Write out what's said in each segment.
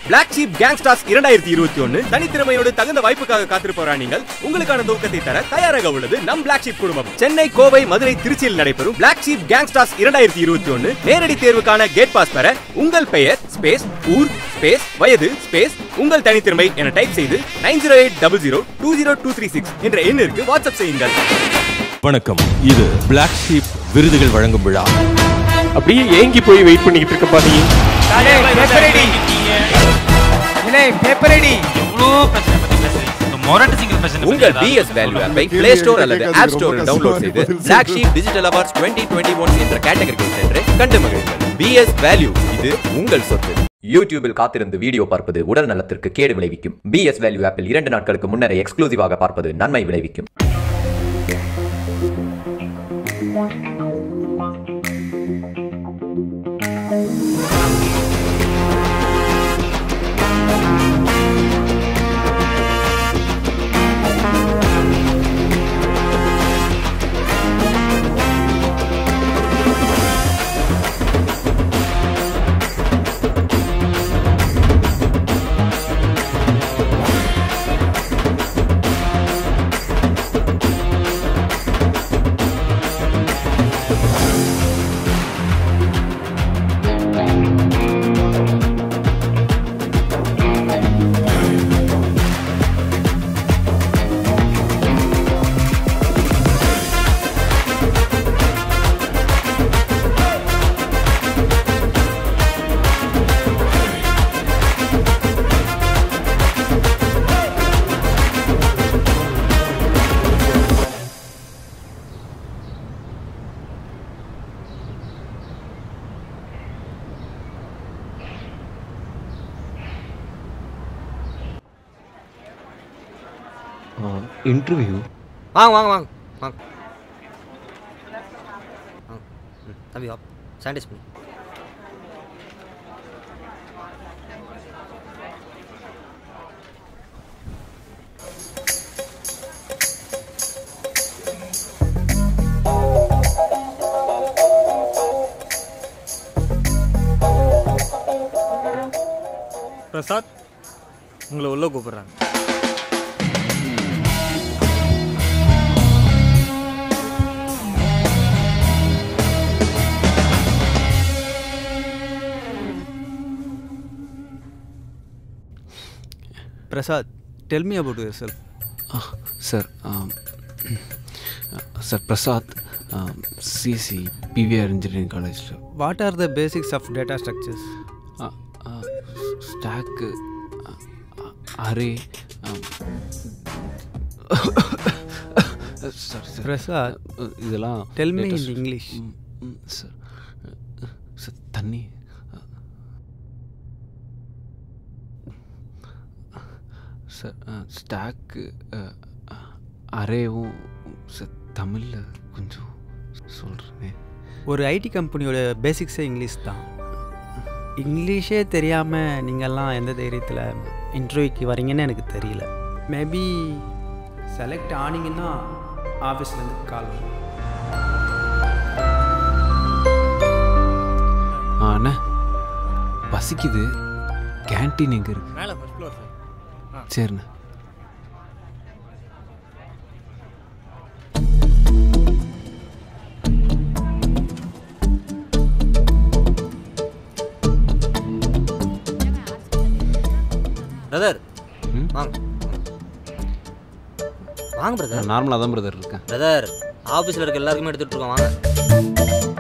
Black sheep கேங்ஸ்டார்ஸ் இரண்டாயிரத்தி இருபத்தி ஒன்னு தனித்திறமையோடு தகுந்த வாய்ப்புக்காக காத்திருப்பவரா நீங்கள் உங்களுக்கான தூக்கத்தை தர தயாராக உள்ளது நம் பிளாக் ஷீப் குடும்பம் சென்னை கோவை மதுரை திருச்சியில் நடைபெறும் பிளாக் ஷீப் கேங்ஸ்டார்ஸ் இரண்டாயிரத்தி இருபத்தி ஒன்னு நேரடி தேர்வுக்கான கேட் பாஸ் பெற உங்கள் பெயர் ஸ்பேஸ் ஊர் ஸ்பேஸ் வயது ஸ்பேஸ் உங்கள் தனித்திறமை என டைப் செய்து nine zero eight double zero two zero two three six என்ற எண்ணிற்கு வாட்ஸ்அப் செய்யுங்கள் வணக்கம் இது பிளாக் ஷீப் விருதுகள் வழங்கும் விழா அப்படியே ஏங்கி போய் வெயிட் பண்ணிக்கிட்டு இருக்க பாதி உங்கள் பிஎஸ் வேல்யூ ஆப்பை பிளே ஸ்டோர் அல்லது ஆப் ஸ்டோரில் டவுன்லோட் செய்து black sheep digital awards twenty twenty one என்ற கேட்டகரிக்குள் சென்று கண்டு மகிழுங்கள் பிஎஸ் வேல்யூ இது உங்கள் சொத்து யூடியூபில் காத்திருந்து வீடியோ பார்ப்பது உடல் நலத்திற்கு கேடு விளைவிக்கும் பிஎஸ் வேல்யூ ஆப்பில் இரண்டு நாட்களுக்கு முன்னரே எக்ஸ்க்ளூசிவாக பார்ப்பது நன்மை விளைவிக்கும் இன்டர்வியூ வாங்க வாங்க வாங்க வாங்க வாங்க. ம், தம்பி வா சானிடைஸ் பண்ணி பிரசாத் உங்களை உள்ள கூப்பிடுறாங்க Prasad tell me about your self sir sir Prasad CC PVR engineering காலேஜில் what are the basics of data structures stock array sorry sir Prasad இதெல்லாம் tell me data in stru- English. ம், ம், சார் சார் தண்ணி சார் ஸ்டாக்கு அரேவும் சார் தமிழில் கொஞ்சம் சொல்கிறேனே ஒரு ID கம்பெனியோட பேசிக்ஸே இங்கிலீஷ் தான் இங்கிலீஷே தெரியாமல் நீங்கள்லாம் எந்த தைரியத்தில் இன்டர்வியூக்கு வரீங்கன்னு எனக்கு தெரியல மேபி செலக்ட் ஆனீங்கன்னா ஆஃபீஸ்லேருந்து கால் வரும் ஆ, அண்ணா பசிக்குது கேன்டீன் எங்கே இருக்கு மேலே ஃபர்ஸ்ட் ஃப்ளோர் சார் சரிண்ணா பிரதர் ம்? வாங்க வாங்க பிரதர் நார்மலாக தான் பிரதர் இருக்கேன் பிரதர் ஆஃபீஸில் இருக்க எல்லாருக்குமே எடுத்துட்டு இருக்கோம் வாங்க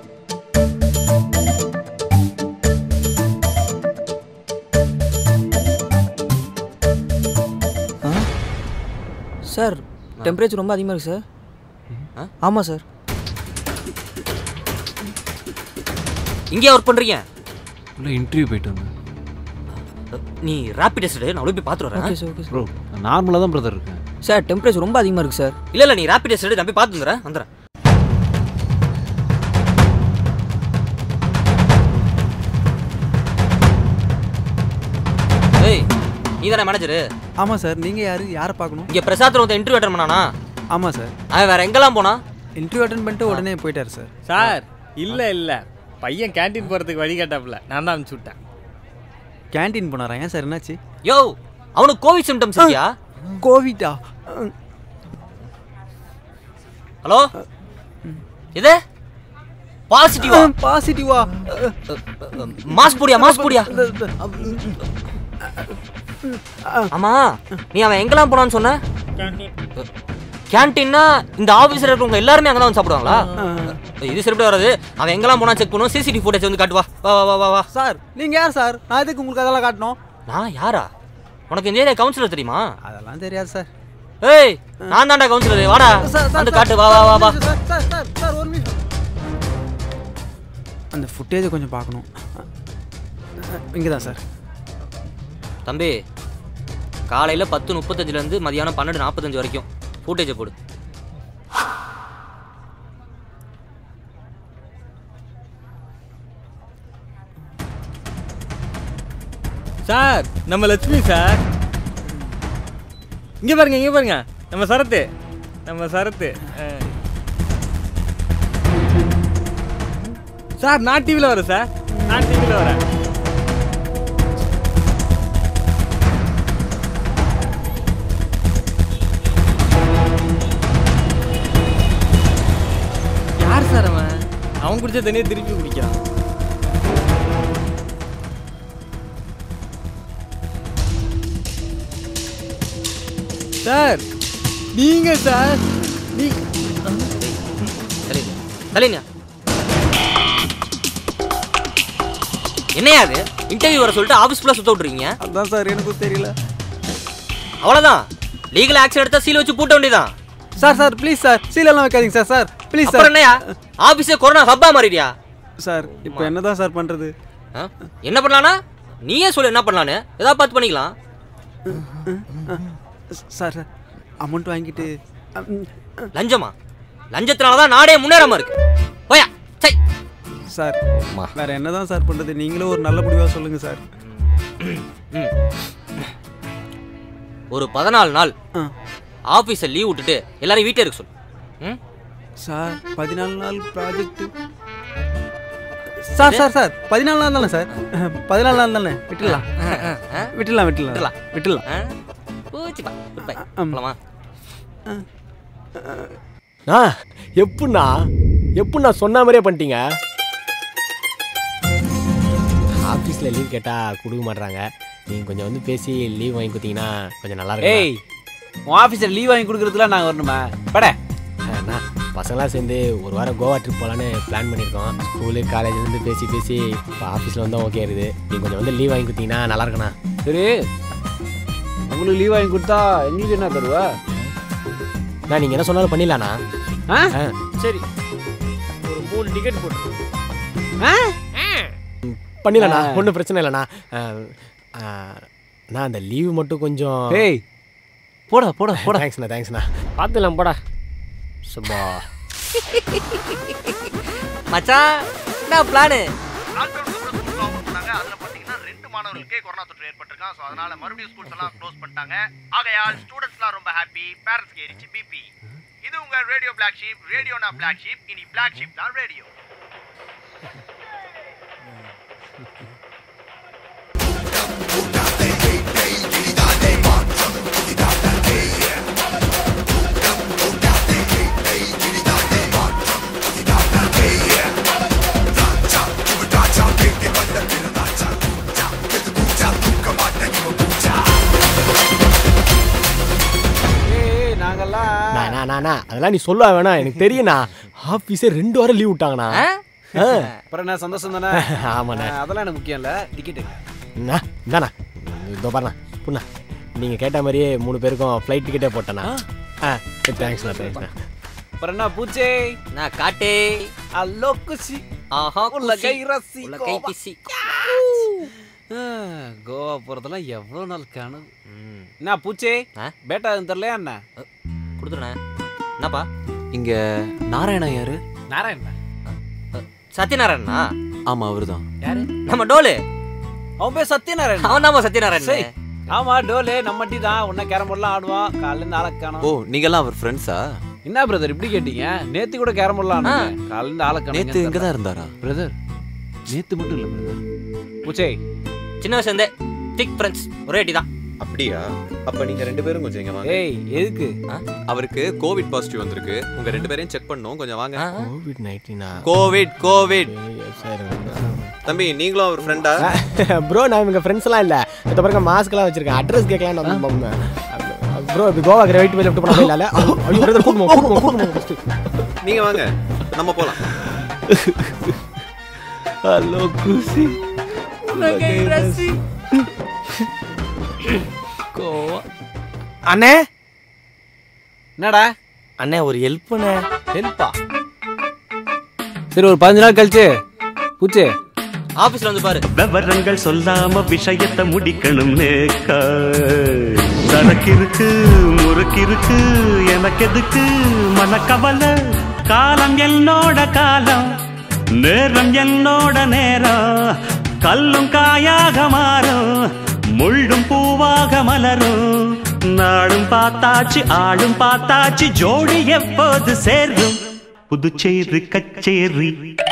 சார் டெம்பரேச்சர் ரொம்ப அதிகமாக இருக்கு சார் ஆமாம் சார் இங்கேயா ஒர்க் பண்ணுறீங்க உள்ள இன்டர்வியூ போயிட்டு வந்தேன் நீ ரேபிட் டெஸ்ட் நான் உள்ள போய் பார்த்துட்டு ஓகே வரேன் சார் ஓகே சார் ப்ரோ நார்மலாக தான் பிரதர் இருக்கேன் சார் டெம்பரேச்சர் ரொம்ப அதிகமாக இருக்கு சார் இல்லை இல்லை நீ ரேபிட் டெஸ்ட் நான் போய் பார்த்து வந்துடுறேன் வந்துடுறேன் ஏய் நீ தானே மேனேஜரு ஆமாம் சார் நீங்கள் யார் யாரை பார்க்கணும் இங்கே பிரசாத் ஒருத்தன் இன்டர்வியூ அட்டன் பண்ணானா ஆமாம் சார் அவன் வேற எங்கெல்லாம் போனா இன்டர்வியூ அட்டன் பண்ணிட்டு உடனே போயிட்டார் சார் சார் இல்லை இல்லை பையன் கேண்டீன் போகிறதுக்கு வழி கேட்டாப்புல நான் தான் அனுப்பிச்சி விட்டேன் கேண்டீன் போனாரா ஏன் சார் என்னாச்சு யோ அவனுக்கு கோவிட் சிம்டம்ஸ் இருக்கியா கோவிட்டா ஹலோ இது பாசிட்டிவா பாசிட்டிவா மாஸ்க் போடியா மாஸ்க் போடியா ஆமா நீ அவன் எங்கெல்லாம் போனான்னு சொன்ன கேன்டீன்னா இந்த ஆபீஸ்ல இருக்கவங்க எல்லாருமே அங்கதான் வந்து சாப்பிடுவாங்களா இது சரிப்பட்டு வராது அவன் எங்கெல்லாம் போனா செக் பண்ணுவோம் சிசிடிவி ஃபுட்டேஜ் வந்து காட்டுவா வா வா வா வா வா சார் நீங்க யார் சார் நான் எதுக்கு உங்களுக்கு அதெல்லாம் காட்டணும் நான் யாரா உனக்கு இந்த ஏரியா கவுன்சிலர் தெரியுமா அதெல்லாம் தெரியாது சார் ஏய் நான் தான்டா கவுன்சிலர் வாடா வந்து காட்டு வா வா வா வா சார் சார் சார் சார் ஒரு நிமிஷம் அந்த ஃபுட்டேஜை கொஞ்சம் பார்க்கணும் இங்கே தான் சார் தம்பி காலையில் பத்து முப்பத்தஞ்சுலேருந்து மதியானம் பன்னெண்டு நாற்பத்தஞ்சு வரைக்கும் ஃபூட்டேஜை போடு சார் நம்ம லட்சுமி சார் இங்கே பாருங்க இங்கே பாருங்க நம்ம சரத்து நம்ம சரத்து ஆ. சார் நான் டிவியில் வரேன் சார் நான் டிவியில் வரேன் யார் சார் அவன் அவன் குடிச்ச தண்ணியை திருப்பி குடிக்கிறான் சார் நீங்க சார் நீ சரி தலைங்க என்னையா அது இன்டர்வியூ வர சொல்லிட்டு ஆஃபீஸ் ஃபுல்லாக சுத்த விட்ருக்கீங்க அதான் சார் எனக்கும் தெரியல அவ்வளோதான் லீகல் ஆக்ஷன் எடுத்தா சீல் வச்சு பூட்ட வேண்டியதான் சார் சார் ப்ளீஸ் சார் சீலெல்லாம் வைக்காதீங்க சார் சார் ப்ளீஸ் அப்புறம் சார் என்னையா ஆஃபீஸே கொரோனா ஹப்பா மாறிடியா சார் இப்போ என்னதான் சார் பண்ணுறது ஆ? என்ன பண்ணலானா நீயே சொல்லு என்ன பண்ணலான்னு ஏதாவது பார்த்து பண்ணிக்கலாம் சார் சார் அமௌண்ட் வாங்கிட்டு ம், லஞ்சமா லஞ்சத்தினால தான் நாடே முன்னேறாம இருக்கு போயா சை சார் வேற என்னதான் சார் பண்ணுறது நீங்களும் ஒரு நல்ல முடிவாக சொல்லுங்கள் சார் ஒரு பதினாலு நாள் ஆ ஆஃபீஸை லீவ் விட்டுட்டு எல்லாரும் வீட்டே இருக்க சொல்லு ம் சார் பதினாலு நாள் ப்ராஜெக்ட் சார் சார் சார் பதினாலு நாள் தானே சார் பதினாலு நாள் தானே விட்டுடலாம் ஆ? விட்டுடலாம் விட்டுடலாம் விட்டுடலாம் ஆ? போச்சுப்பா குட் பை ஆம். போலாமா ஆ எப்படிண்ணா எப்படிண்ணா சொன்ன மாதிரியே பண்ணிட்டீங்க ஆஃபீஸில் லீவ் கேட்டால் கொடுக்க மாட்றாங்க நீங்கள் கொஞ்சம் வந்து பேசி லீவ் வாங்கி கொடுத்தீங்கன்னா கொஞ்சம் நல்லா இருக்கும் ஏய் உன் ஆஃபீஸில் லீவ் வாங்கி கொடுக்குறதுலாம் நாங்கள் வரணுமா பட அண்ணா பசங்களாம் சேர்ந்து ஒரு வாரம் கோவா ட்ரிப் போகலான்னு பிளான் பண்ணியிருக்கோம் ஸ்கூலு காலேஜ்லேருந்து பேசி பேசி இப்போ ஆஃபீஸில் வந்தால் ஓகே இருக்குது நீங்கள் கொஞ்சம் வந்து லீவ் வாங்கி கொடுத்தீங்கன்னா நல்லா இருக்குண்ணா சரி உங்களுக்கு லீவ் வாங்கி கொடுத்தா எங்களுக்கு என்ன தருவா நான் நீங்கள் என்ன சொன்னாலும் பண்ணிடலாண்ணா ஆ ஆ சரி ஒரு மூணு டிக்கெட் போட்டு பண்ணிடலாண்ணா ஒன்றும் பிரச்சனை இல்லைண்ணா ஆ, ஆ, நான் அந்த லீவு மட்டும் கொஞ்சம் ஏய் போடா போடா போடா தேங்க்ஸ்ண்ணா தேங்க்ஸ்ண்ணா பார்த்துலாம் போடா சும்மா மச்சான் என்ன பிளானு அதுல பாத்தீங்கன்னா ரெண்டு மாணவர்களுக்கே கொரோனா தொற்று ஏற்பட்டிருக்கான் ஸோ அதனால மறுபடியும் ஸ்கூல்ஸ் எல்லாம் க்ளோஸ் பண்ணிட்டாங்க ஆகையால் ஸ்டூடெண்ட்ஸ்லாம் ரொம்ப ஹாப்பி பேரண்ட்ஸ்க்கு ஏறிச்சு பிபி இது உங்க ரேடியோ பிளாக் ஷீப் ரேடியோனா பிளாக் ஷீப் இனி பிளாக் ஷீப் தான் ரேடியோ ஏய் நாங்கெல்லாம் நான் நான் நான் நான், அதெல்லாம் நீ சொல்ல வேணாம் எனக்கு தெரியும்ண்ணா ஆஃபீஸே ரெண்டு வாரம் லீவ் விட்டாங்கண்ணா ஆ. அப்புறம் என்ன சந்தோஷம் தானே ஆமாண்ணே அதெல்லாம் எனக்கு முக்கியம் இல்லை டிக்கெட்டு அண்ணா இந்தாண்ணா இதோ பாருண்ணா புண்ணா நீங்கள் கேட்ட மாதிரியே மூணு பேருக்கும் ஃப்ளைட் டிக்கெட்டே போட்டேண்ணா ஆ தேங்க்ஸ்ண்ணா தேங்க்ஸ்ண்ணா அப்புறம் என்ன பூச்சே நான் காட்டே அல்லோ குசி ஆஹா உள்ள குசி. கை ரசி உள்ள கை கோவா. பிசி ஆ, கோவா போகிறதெல்லாம் எவ்வளோ நாள் கனவு என்ன பூச்சே ஆ? பேட்டா எதுவும் தரலையா என்ன கொடுத்துருண்ணே என்னப்பா இங்க நாராயணா யாரு நாராயணா சத்யநாராயணா ஆமா அவர்தான் யாரு நம்ம டோலு அவன் பேர் சத்யநாராயணன் அவன் தான் சத்யநாராயணன் சரி. ஆமா டோலே நம்ம டீ தான் உன்ன கேரம் போர்ட்லாம் ஆடுவான் காலையில இருந்து ஆளை காணோம் ஓ நீங்கெல்லாம் அவர் ஃப்ரெண்ட்ஸா என்ன பிரதர் இப்படி கேட்டீங்க நேத்து கூட கேரம் போர்ட்லாம் ஆடுங்க காலையில இருந்து ஆளை காணோம் நேத்து இங்க தான் இருந்தாரா பிரதர் நேத்து மட்டும் இல்ல பூச்சே சின்ன வயசுல இருந்தே திக் ஃப்ரெண்ட்ஸ் ஒரே அடி தான் அப்படியா அப்ப நீங்க ரெண்டு பேரும் கொஞ்சம் இங்க வாங்க ஏய் எதுக்கு அவருக்கு கோவிட் பாசிட்டிவ் வந்திருக்கு உங்க ரெண்டு பேரையும் செக் பண்ணோம் கொஞ்சம் வாங்க கோவிட் நைன்டீனா கோவிட் கோவிட் தம்பி நீங்களும் அவர் ஃப்ரெண்டா ப்ரோ நான் இவங்க ஃப்ரெண்ட்ஸ்லாம் இல்லை இந்த பாருங்க மாஸ்க்லாம் வச்சிருக்கேன் அட்ரஸ் கேட்கலாம் நான் ப்ரோ இப்படி கோவாக்கு ரைட் போய் லெஃப்ட் பண்ண இல்லை ஐயோ பிரதர் கூட்டுமா கூட்டுமா கூட்டுமா ஃபஸ்ட்டு நீங்க வாங்க நம்ம போலாம் ஹலோ குசி கோவா அண்ணே என்னடா அண்ணே ஒரு ஹெல்ப் பண்ண ஹெல்ப்பா சரி ஒரு பதினஞ்சு நாள் கழிச்சு பூச்சே ஆபீஸ்ல வந்து பாரு விவரங்கள் சொல்லாம விஷயத்தை முடிக்கணும் நேக்கா சரக்கு இருக்கு முறுக்கு இருக்கு எனக்கு எதுக்கு மனக்கவலை காலம் என்னோட காலம் நேரம் என்னோட நேரம் கல்லும் காயாக மாறும் முள்ளும் பூவாக மலரும் நாளும் பார்த்தாச்சு ஆளும் பார்த்தாச்சு ஜோடி எப்போது சேரும் புதுச்சேரி கச்சேரி